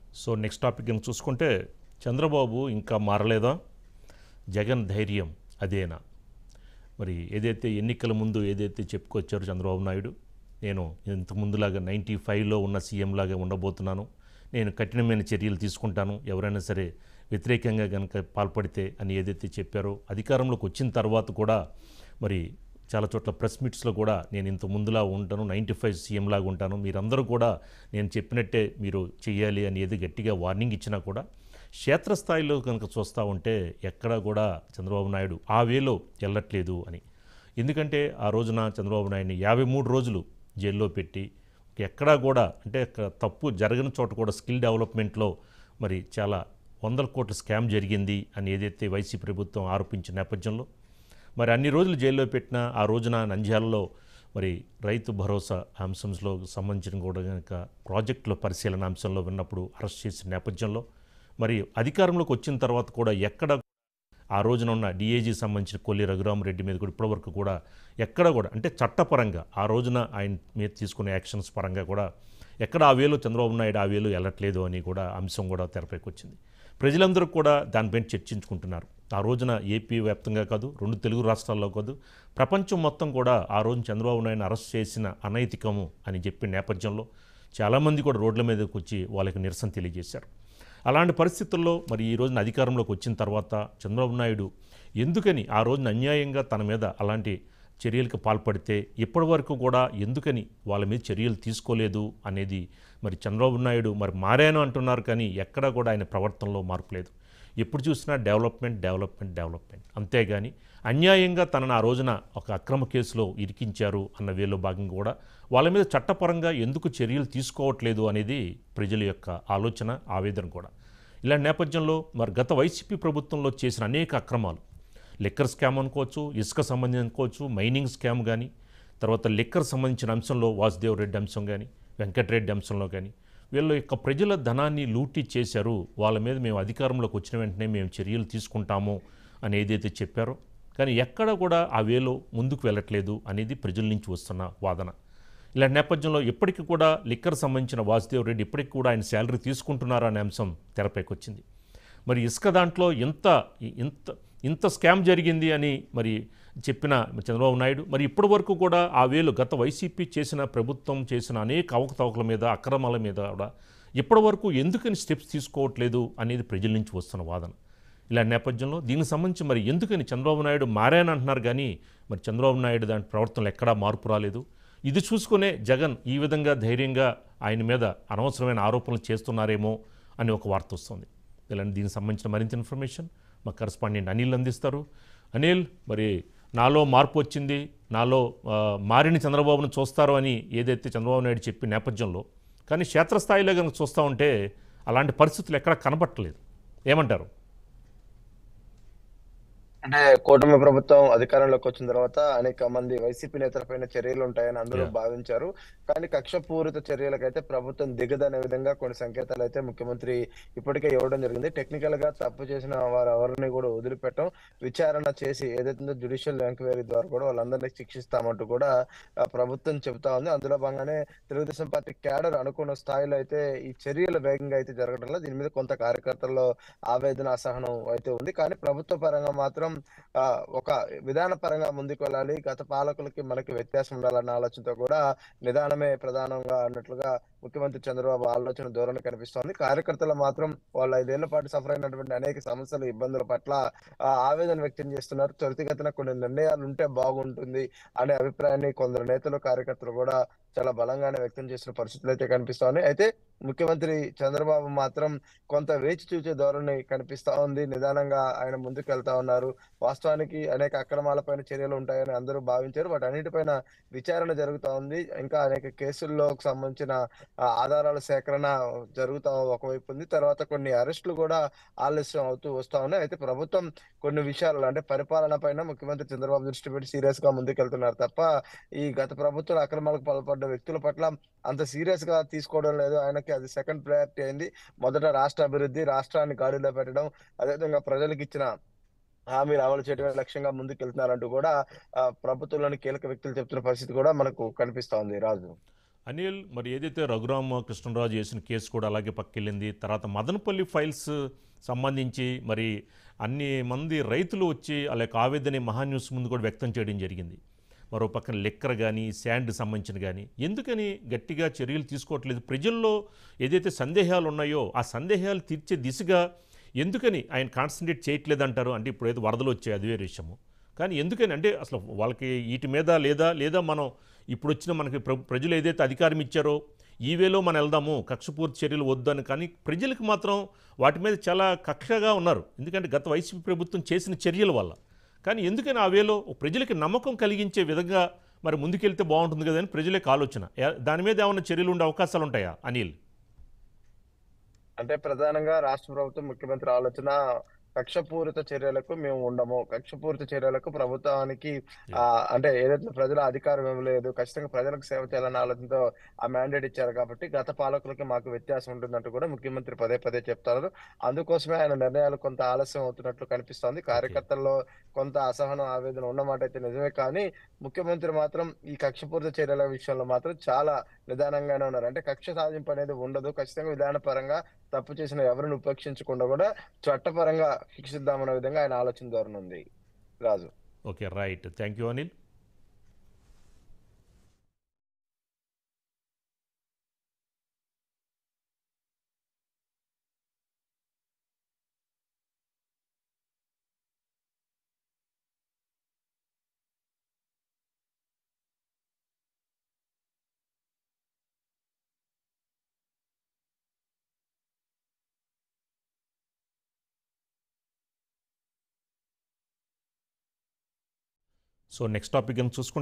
So next topic కనుక చూసుకుంటే చంద్రబాబు ఇంకా మారలేదా జగన్ ధైర్యం అదేనా మరి ఏదైతే ఎన్నికల ముందు ఏదైతే చెప్పుకొచ్చారో చంద్రబాబు నాయుడు నేను ఇంత ముందులాగా నైంటీ ఫైవ్లో ఉన్న సీఎం లాగా ఉండబోతున్నాను నేను కఠినమైన చర్యలు తీసుకుంటాను ఎవరైనా సరే వ్యతిరేకంగా కనుక పాల్పడితే అని ఏదైతే చెప్పారో అధికారంలోకి వచ్చిన తర్వాత కూడా మరి చాలా చోట్ల ప్రెస్ మీట్స్లో కూడా నేను ఇంత ముందులా ఉంటాను నైంటీ ఫైవ్ సీఎం లాగా ఉంటాను మీరందరూ కూడా నేను చెప్పినట్టే మీరు చెయ్యాలి అని ఏది గట్టిగా వార్నింగ్ ఇచ్చినా కూడా క్షేత్రస్థాయిలో కనుక చూస్తూ ఉంటే ఎక్కడా కూడా చంద్రబాబు నాయుడు ఆ వేలో వెళ్ళట్లేదు అని ఎందుకంటే ఆ రోజున చంద్రబాబు నాయుడిని యాభై మూడు రోజులు జైల్లో పెట్టి ఎక్కడా కూడా అంటే క- తప్పు జరగని చోట కూడా స్కిల్ డెవలప్మెంట్లో మరి చాలా వందల కోట్ల స్కామ్ జరిగింది అని ఏదైతే వైసీపీ ప్రభుత్వం ఆరోపించిన నేపథ్యంలో మరి అన్ని రోజులు జైల్లో పెట్టిన ఆ రోజున నంద్యాలలో మరి రైతు భరోసా అంశంలో సంబంధించిన కూడా కనుక ప్రాజెక్టుల పరిశీలన అంశంలో విన్నప్పుడు అరెస్ట్ చేసిన నేపథ్యంలో మరి అధికారంలోకి వచ్చిన తర్వాత కూడా ఎక్కడ ఆ రోజున ఉన్న డిఏజీ సంబంధించిన కొల్లి రఘురామరెడ్డి మీద కూడా ఇప్పటివరకు కూడా ఎక్కడ కూడా అంటే చట్టపరంగా ఆ రోజున ఆయన మీద తీసుకునే యాక్షన్స్ పరంగా కూడా ఎక్కడ ఆ వేలో చంద్రబాబు నాయుడు ఆ వేలు వెళ్ళట్లేదు అని కూడా అంశం కూడా తెరపైకి వచ్చింది ప్రజలందరూ కూడా దానిపైన చర్చించుకుంటున్నారు ఆ రోజున ఏపీ వ్యాప్తంగా కాదు రెండు తెలుగు రాష్ట్రాల్లో కాదు ప్రపంచం మొత్తం కూడా ఆ రోజు చంద్రబాబు నాయుడు అరెస్ట్ చేసిన అనైతికము అని చెప్పిన నేపథ్యంలో చాలామంది కూడా రోడ్ల మీదకి వచ్చి వాళ్ళకి నిరసన తెలియజేశారు అలాంటి పరిస్థితుల్లో మరి ఈ రోజున అధికారంలోకి వచ్చిన తర్వాత చంద్రబాబు నాయుడు ఎందుకని ఆ రోజున అన్యాయంగా తన మీద అలాంటి చర్యలకు పాల్పడితే ఇప్పటి వరకు కూడా ఎందుకని వాళ్ళ మీద చర్యలు తీసుకోలేదు అనేది మరి చంద్రబాబు నాయుడు మరి మారాను అంటున్నారు కానీ ఎక్కడా కూడా ఆయన ప్రవర్తనలో మార్పు లేదు ఎప్పుడు చూసినా డెవలప్మెంట్ డెవలప్మెంట్ డెవలప్మెంట్ అంతేగాని అన్యాయంగా తనను ఆ రోజున ఒక అక్రమ కేసులో ఇరికించారు అన్న వేలో భాగంగా కూడా వాళ్ళ మీద చట్టపరంగా ఎందుకు చర్యలు తీసుకోవట్లేదు అనేది ప్రజల యొక్క ఆలోచన ఆవేదన కూడా ఇలాంటి నేపథ్యంలో మరి గత వైసీపీ ప్రభుత్వంలో చేసిన అనేక అక్రమాలు లిక్కర్ స్కామ్ అనుకోవచ్చు ఇసుక సంబంధించి అనుకోవచ్చు మైనింగ్ స్కామ్ కానీ తర్వాత లిక్కర్ సంబంధించిన అంశంలో వాసుదేవ్ రెడ్డి అంశం కానీ వెంకటరెడ్డి అంశంలో కానీ వీళ్ళ యొక్క ప్రజల ధనాన్ని లూటీ చేశారు వాళ్ళ మీద మేము అధికారంలోకి వచ్చిన వెంటనే మేము చర్యలు తీసుకుంటాము అని ఏదైతే చెప్పారో కానీ ఎక్కడ కూడా ఆ వేలో ముందుకు వెళ్ళట్లేదు అనేది ప్రజల నుంచి వస్తున్న వాదన ఇలాంటి నేపథ్యంలో ఇప్పటికీ కూడా లిక్కర్ సంబంధించిన వాసుదేవ్ రెడ్డి ఇప్పటికి కూడా ఆయన శాలరీ తీసుకుంటున్నారా అనే అంశం తెరపైకి వచ్చింది మరి ఇసుక దాంట్లో ఇంత ఇంత ఇంత స్కామ్ జరిగింది అని మరి చెప్పిన చంద్రబాబు నాయుడు మరి ఇప్పటి వరకు కూడా ఆ వేలు గత వైసీపీ చేసిన ప్రభుత్వం చేసిన అనేక అవకతవకల మీద అక్రమాల మీద కూడా ఇప్పటి వరకు ఎందుకని స్టెప్స్ తీసుకోవట్లేదు అనేది ప్రజల నుంచి వస్తున్న వాదన ఇలాంటి నేపథ్యంలో దీనికి సంబంధించి మరి ఎందుకని చంద్రబాబు నాయుడు మారాయని అంటున్నారు కానీ మరి చంద్రబాబు నాయుడు దాని ప్రవర్తనలో ఎక్కడా మార్పు రాలేదు ఇది చూసుకునే జగన్ ఈ విధంగా ధైర్యంగా ఆయన మీద అనవసరమైన ఆరోపణలు చేస్తున్నారేమో అని ఒక వార్త వస్తుంది ఇలాంటి దీనికి సంబంధించిన మరింత ఇన్ఫర్మేషన్ మా కరస్పాండెంట్ అనిల్ అందిస్తారు అనిల్ మరి నాలో మార్పు వచ్చింది నాలో ఆ, మారిన చంద్రబాబును చూస్తారు అని ఏదైతే చంద్రబాబు నాయుడు చెప్పిన నేపథ్యంలో కానీ క్షేత్రస్థాయిలో కనుక చూస్తూ ఉంటే అలాంటి పరిస్థితులు ఎక్కడ కనబట్టలేదు ఏమంటారు అంటే కూటమి ప్రభుత్వం అధికారంలోకి వచ్చిన తర్వాత అనేక మంది వైసీపీ నేతలపైన చర్యలు ఉంటాయని అందరూ Yeah. భావించారు కానీ కక్షపూరిత చర్యలకైతే ప్రభుత్వం దిగదనే విధంగా కొన్ని సంకేతాలు అయితే ముఖ్యమంత్రి ఇప్పటికే ఇవ్వడం జరిగింది టెక్నికల్ గా తప్పు చేసిన వారు ఎవరిని కూడా వదిలిపెట్టం విచారణ చేసి ఏదైతే జుడిషియల్ ఎంక్వైరీ ద్వారా కూడా వాళ్ళందరినీ శిక్షిస్తామంటూ కూడా ఆ, ప్రభుత్వం చెబుతా ఉంది అందులో భాగంగానే తెలుగుదేశం పార్టీ క్యాడర్ అనుకున్న స్థాయిలో అయితే ఈ చర్యలు వేగంగా అయితే జరగడంలో దీని మీద కొంత కార్యకర్తల్లో ఆవేదన అసహనం అయితే ఉంది కానీ ప్రభుత్వ పరంగా మాత్రం ఆ, ఒక విధాన పరంగా ముందుకు వెళ్ళాలి గత పాలకులకి మనకి వ్యత్యాసం ఉండాలన్న ఆలోచనతో కూడా నిదానమే ప్రధానంగా అన్నట్లుగా ముఖ్యమంత్రి చంద్రబాబు ఆలోచన ధోరణి కనిపిస్తోంది కార్యకర్తలు మాత్రం వాళ్ళ ఐదేళ్ల పాటు సఫర్ అయినటువంటి అనేక సమస్యలు ఇబ్బందుల పట్ల ఆ, ఆవేదన వ్యక్తం చేస్తున్నారు త్వరితగతిన కొన్ని నిర్ణయాలు ఉంటే బాగుంటుంది అనే అభిప్రాయాన్ని కొందరు నేతలు కార్యకర్తలు కూడా చాలా బలంగానే వ్యక్తం చేసిన పరిస్థితులు అయితే కనిపిస్తా ఉన్నాయి అయితే ముఖ్యమంత్రి చంద్రబాబు మాత్రం కొంత వేచి చూసే ధోరణి కనిపిస్తా ఉంది నిదానంగా ఆయన ముందుకు వెళ్తా ఉన్నారు వాస్తవానికి అనేక అక్రమాలపైన చర్యలు ఉంటాయని అందరూ భావించారు వాటి అన్నిటిపైన విచారణ జరుగుతా ఉంది ఇంకా అనేక కేసుల్లో సంబంధించిన ఆ, ఆధారాల సేకరణ జరుగుతా ఒకవైపు ఉంది తర్వాత కొన్ని అరెస్టులు కూడా ఆలస్యం అవుతూ వస్తా ఉన్నాయి అయితే ప్రభుత్వం కొన్ని విషయాలు అంటే పరిపాలన పైన ముఖ్యమంత్రి చంద్రబాబు దృష్టి పెట్టి సీరియస్ గా ముందుకెళ్తున్నారు తప్ప ఈ గత ప్రభుత్వం అక్రమాలకు పాల్పడ్డ వ్యక్తుల పట్ల అంత సీరియస్ గా తీసుకోవడం లేదు ఆయనకి అది సెకండ్ ప్రయారిటీ అయింది మొదట రాష్ట్ర అభివృద్ధి రాష్ట్రాన్ని గాడిలో పెట్టడం అదేవిధంగా ప్రజలకు ఇచ్చిన హామీలు అమలు చేయడమే లక్ష్యంగా ముందుకు వెళ్తున్నారంటూ కూడా ఆ, ప్రభుత్వంలోని కీలక వ్యక్తులు చెప్తున్న పరిస్థితి కూడా మనకు కనిపిస్తా ఉంది రాజు అనిల్ మరి ఏదైతే రఘురామ కృష్ణరాజు చేసిన కేసు కూడా అలాగే పక్కెళ్ళింది తర్వాత మదనపల్లి ఫైల్స్ సంబంధించి మరి అన్ని మంది రైతులు వచ్చి వాళ్ళ యొక్క ఆవేదన మహాన్యూస్ ముందు కూడా వ్యక్తం చేయడం జరిగింది మరో పక్కన లెక్కర్ కానీ శాండ్ సంబంధించిన కానీ ఎందుకని గట్టిగా చర్యలు తీసుకోవట్లేదు ప్రజల్లో ఏదైతే సందేహాలు ఉన్నాయో ఆ సందేహాలు తీర్చే దిశగా ఎందుకని ఆయన కాన్సన్ట్రేట్ చేయట్లేదంటారు అంటే ఇప్పుడు ఏదో వరదలు వచ్చాయి అది వేరే విషయము కానీ ఎందుకని అంటే అసలు వాళ్ళకి వీటి మీద లేదా లేదా మనం ఇప్పుడు వచ్చిన మనకి ప్ర- ప్రజలు ఏదైతే అధికారం ఇచ్చారో ఈ వేలో మనం వెళ్దాము కక్షపూర్తి చర్యలు వద్దని కానీ ప్రజలకు మాత్రం వాటి మీద చాలా కక్షగా ఉన్నారు ఎందుకంటే గత వైసీపీ ప్రభుత్వం చేసిన చర్యల వల్ల కానీ ఎందుకని ఆ వేలో ప్రజలకి నమ్మకం కలిగించే విధంగా మరి ముందుకెళ్తే బాగుంటుంది కదా అని ప్రజలకు ఆలోచన ఏ- దాని మీద ఏమైనా చర్యలు ఉండే అవకాశాలు ఉంటాయా అనిల్ అంటే ప్రధానంగా రాష్ట్ర ప్రభుత్వం ముఖ్యమంత్రి ఆలోచన కక్షపూరిత చర్యలకు మేము ఉండము కక్షపూరిత చర్యలకు ప్రభుత్వానికి ఆ అంటే ఏదైతే ప్రజల అధికారం ఏమి లేదు ఖచ్చితంగా ప్రజలకు సేవ చేయాలన్న ఆలోచనతో ఆ మ్యాండేట్ ఇచ్చారు కాబట్టి గత పాలకులకి మాకు వ్యత్యాసం ఉంటుందంటూ కూడా ముఖ్యమంత్రి పదే పదే చెప్తారు అందుకోసమే ఆయన నిర్ణయాలు కొంత ఆలస్యం అవుతున్నట్లు కనిపిస్తోంది కార్యకర్తల్లో కొంత అసహనం ఆవేదన ఉన్నమాట అయితే నిజమే కానీ ముఖ్యమంత్రి మాత్రం ఈ కక్షపూరిత చర్యల విషయంలో మాత్రం చాలా నిదానంగానే ఉన్నారు అంటే కక్ష సాధింపు అనేది ఉండదు ఖచ్చితంగా విధానపరంగా తప్పు చేసిన ఎవరిని ఉపేక్షించకుండా కూడా చట్టపరంగా శిక్షిద్దామనే విధంగా ఆయన ఆలోచన ధోరణి ఉంది Raju okay right thank you Anil so next topic చూసుకుంటే